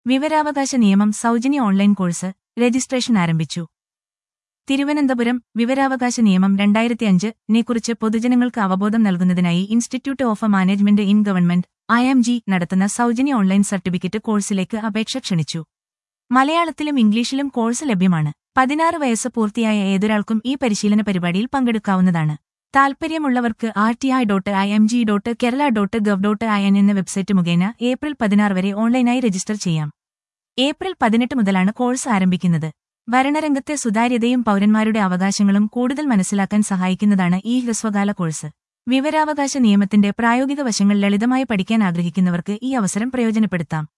വിവരാവകാശ നിയമം സൗജന്യ ഓൺലൈൻ കോഴ്സ് രജിസ്ട്രേഷൻ ആരംഭിച്ചു തിരുവനന്തപുരം വിവരാവകാശ നിയമം രണ്ടായിരത്തി അഞ്ച് നെക്കുറിച്ച് പൊതുജനങ്ങൾക്ക് അവബോധം നൽകുന്നതിനായി institute of management in government I M G നടത്തുന്ന സൗജന്യ ഓൺലൈൻ സർട്ടിഫിക്കറ്റ് കോഴ്സിലേക്ക് അപേക്ഷ ക്ഷണിച്ചു മലയാളത്തിലും ഇംഗ്ലീഷിലും കോഴ്സ് ലഭ്യമാണ് പതിനാറ് വയസ്സ് പൂർത്തിയായ ഏതൊരാൾക്കും ഈ പരിശീലന പരിപാടിയിൽ പങ്കെടുക്കാവുന്നതാണ് താൽപര്യമുള്ളവർക്ക് R T I dot I M G dot Kerala dot gov dot I N എന്ന വെബ്സൈറ്റ് മുഖേന ഏപ്രിൽ പതിനാറ് വരെ ഓൺലൈനായി രജിസ്റ്റർ ചെയ്യാം ഏപ്രിൽ പതിനെട്ട് മുതലാണ് കോഴ്സ് ആരംഭിക്കുന്നത് ഭരണരംഗത്തെ സുതാര്യതയും പൗരന്മാരുടെ അവകാശങ്ങളും കൂടുതൽ മനസ്സിലാക്കാൻ സഹായിക്കുന്നതാണ് ഈ ഹ്രസ്വകാല കോഴ്സ് വിവരാവകാശ നിയമത്തിന്റെ പ്രായോഗിക വശങ്ങൾ ലളിതമായി പഠിക്കാൻ ആഗ്രഹിക്കുന്നവർക്ക് ഈ അവസരം പ്രയോജനപ്പെടുത്താം